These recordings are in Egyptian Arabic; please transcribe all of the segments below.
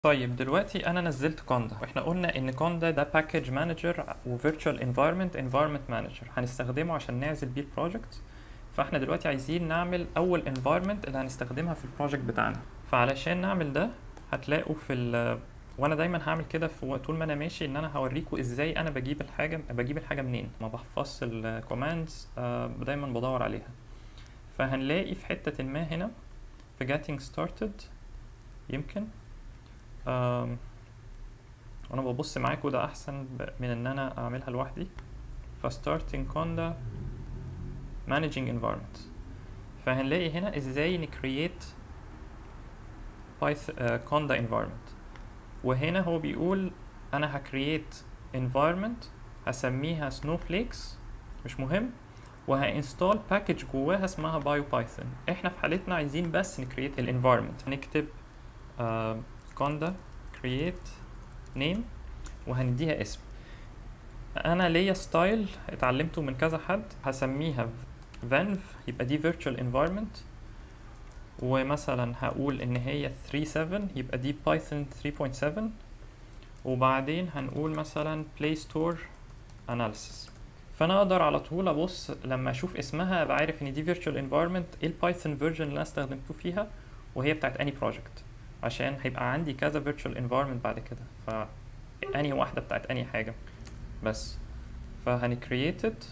طيب دلوقتي انا نزلت كوندا واحنا قلنا ان كوندا ده باكج مانجر وفيرتشوال انفايرمنت انفايرمنت مانجر هنستخدمه عشان نعزل بيه البروجكت فاحنا دلوقتي عايزين نعمل اول انفايرمنت اللي هنستخدمها في البروجكت بتاعنا فعلشان نعمل ده هتلاقوا في ال وانا دايما هعمل كده في طول ما انا ماشي ان انا هوريكم ازاي انا بجيب الحاجه بجيب الحاجه منين ما بحفظش الكوماندز دايما بدور عليها فهنلاقي في حته ما هنا في getting started يمكن أم، وانا ببص معاكم ده احسن ب- من ان انا اعملها لوحدي ف starting conda managing environment فهنلاقي هنا ازاي نكرييت بايث conda environment وهنا هو بيقول انا هكرييت environment هسميها snowflakes مش مهم وهانستال باكج جواها اسمها بايو بايثون احنا في حالتنا عايزين بس نكرييت الانفايرمنت هنكتب آه conda create name وهنديها اسم انا ليا ستايل اتعلمته من كذا حد هسميها venv يبقى دي virtual environment ومثلا هقول ان هي 3.7 يبقى دي بايثون 3.7 وبعدين هنقول مثلا play store analysis فانا اقدر على طول ابص لما اشوف اسمها ابقى عارف ان دي virtual environment ايه البايثون فيرجن اللي انا استخدمته فيها وهي بتاعت اني project عشان هيبقى عندي كذا virtual environment بعد كده ف انهي واحدة بتاعت انهي حاجة بس فهني created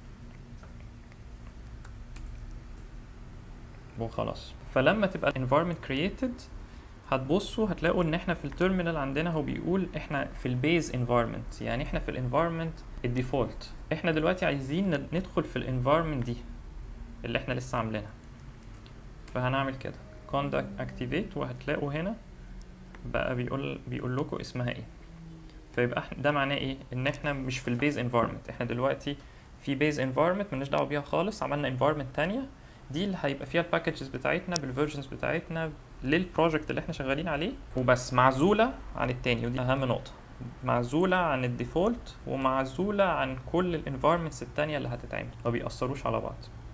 وخلاص فلما تبقى environment created هتبصوا هتلاقوا ان احنا في التيرمينال عندنا هو بيقول احنا في البيز environment يعني احنا في الانفايرمنت الديفولت احنا دلوقتي عايزين ند- ندخل في الانفايرمنت دي اللي احنا لسه عاملينها فهنعمل كده conda activate وهتلاقوا هنا بقى بيقول بيقول لكم اسمها ايه فيبقى احنا ده معناه ايه ان احنا مش في البيز انفايرمنت احنا دلوقتي في بيز انفايرمنت مالناش دعوه بيها خالص عملنا انفايرمنت تانية دي اللي هيبقى فيها الباكجز بتاعتنا بالفيرجنز بتاعتنا للبروجكت اللي احنا شغالين عليه وبس معزوله عن التاني ودي اهم نقطه معزوله عن الديفولت ومعزوله عن كل الانفايرمنتس التانية اللي هتتعمل ما بيأثروش على بعض